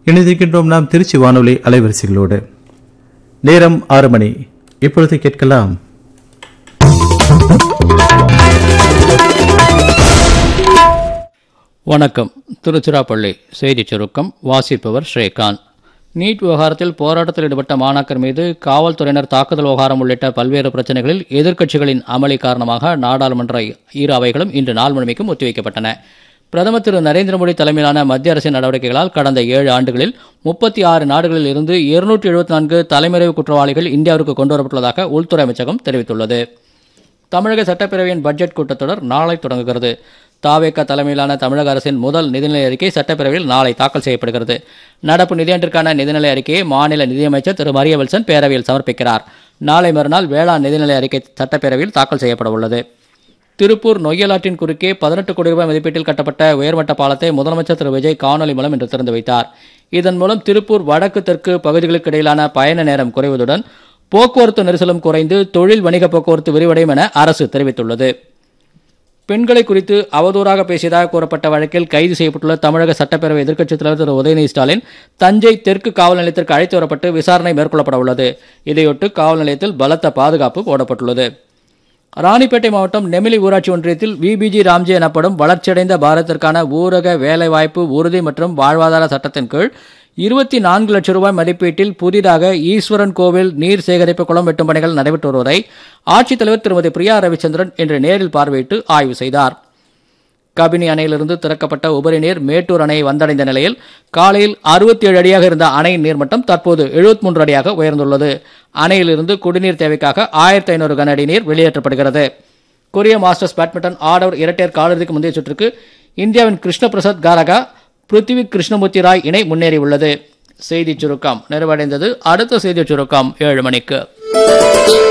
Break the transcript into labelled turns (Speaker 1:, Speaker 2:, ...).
Speaker 1: இணைந்திருக்கின்றோம் நாம் திருச்சி வானொலி அலைவரிசைகளோடு நேரம் ஆறு மணி இப்பொழுது கேட்கலாம்
Speaker 2: வணக்கம் திருச்சிராப்பள்ளி செய்திச் சுருக்கம் வாசிப்பவர் ஸ்ரீகாந்த் நீட் விவகாரத்தில் போராட்டத்தில் ஈடுபட்ட மாணாக்கர் மீது காவல்துறையினர் தாக்குதல் விவகாரம் உள்ளிட்ட பல்வேறு பிரச்சனைகளில் எதிர்க்கட்சிகளின் அமளி காரணமாக நாடாளுமன்ற இரு அவைகளும் இன்று நாள் முழுமைக்கும் ஒத்திவைக்கப்பட்டன பிரதமர் திரு நரேந்திர மோடி தலைமையிலான மத்திய அரசின் நடவடிக்கைகளால் கடந்த ஏழு ஆண்டுகளில் முப்பத்தி ஆறு நாடுகளில் இருந்து இருநூற்றி எழுபத்தி நான்கு தலைமறைவு குற்றவாளிகள் இந்தியாவிற்கு கொண்டுவரப்பட்டுள்ளதாக உள்துறை அமைச்சகம் தெரிவித்துள்ளது தமிழக சட்டப்பேரவையின் பட்ஜெட் கூட்டத்தொடர் நாளை தொடங்குகிறது தாவேக தலைமையிலான தமிழக அரசின் முதல் நிதிநிலை அறிக்கை சட்டப்பேரவையில் நாளை தாக்கல் செய்யப்படுகிறது நடப்பு நிதியாண்டிற்கான நிதிநிலை அறிக்கையை மாநில நிதியமைச்சர் திரு மரிய வில்சன் பேரவையில் சமர்ப்பிக்கிறார் நாளை மறுநாள் வேளாண் நிதிநிலை அறிக்கை சட்டப்பேரவையில் தாக்கல் செய்யப்பட உள்ளது திருப்பூர் நொய்யலாற்றின் குறுக்கே பதினெட்டு கோடி ரூபாய் மதிப்பீட்டில் கட்டப்பட்ட உயர்மட்ட பாலத்தை முதலமைச்சர் திரு விஜய் காணொலி மூலம் இன்று திறந்து வைத்தார் இதன் மூலம் திருப்பூர் வடக்கு தெற்கு பகுதிகளுக்கு இடையிலான பயண நேரம் குறைவதுடன் போக்குவரத்து நெரிசலும் குறைந்து தொழில் வணிக போக்குவரத்து விரிவடையும் என அரசு தெரிவித்துள்ளது பெண்களை குறித்து அவதூறாக பேசியதாக கூறப்பட்ட வழக்கில் கைது செய்யப்பட்டுள்ள தமிழக சட்டப்பேரவை எதிர்க்கட்சித் தலைவர் திரு உதயநிதி ஸ்டாலின் தஞ்சை தெற்கு காவல் நிலையத்திற்கு அழைத்து வரப்பட்டு விசாரணை மேற்கொள்ளப்பட உள்ளது இதையொட்டு காவல் நிலையத்தில் பலத்த பாதுகாப்பு போடப்பட்டுள்ளது ராணிப்பேட்டை மாவட்டம் நெமிலி ஊராட்சி ஒன்றியத்தில் விபிஜி ராம்ஜி எனப்படும் வளர்ச்சியடைந்த பாரதத்திற்கான ஊரக வேலைவாய்ப்பு உறுதி மற்றும் வாழ்வாதார சட்டத்தின் கீழ் இருபத்தி நான்கு லட்சம் ரூபாய் மதிப்பீட்டில் புதிதாக ஈஸ்வரன் கோவில் நீர் சேகரிப்பு குளம் வெட்டும் பணிகள் நடைபெற்று வருவதை ஆட்சித்தலைவர் திருமதி பிரியா ரவிச்சந்திரன் இன்று நேரில் பார்வையிட்டு ஆய்வு செய்தார் கபினி அணையிலிருந்து திறக்கப்பட்ட உபரி நீர் மேட்டூர் அணையை வந்தடைந்த நிலையில் காலையில் அறுபத்தி ஏழு அடியாக இருந்த அணையின் நீர்மட்டம் தற்போது 73 மூன்று அடியாக உயர்ந்துள்ளது அணையிலிருந்து குடிநீர் தேவைக்காக ஆயிரத்தி ஐநூறு கன அடி நீர் வெளியேற்றப்படுகிறது கொரிய மாஸ்டர்ஸ் பேட்மிண்டன் ஆடவர் இரட்டையர் காலிறுதிக்கு முந்தைய சுற்றுக்கு இந்தியாவின் கிருஷ்ண பிரசாத் காரகா பிருத்திவி கிருஷ்ணமூர்த்தி ராய் இணை முன்னேறியுள்ளது செய்திச் சுருக்கம் நிறைவடைந்தது அடுத்த செய்திச் சுருக்கம் ஏழு மணிக்கு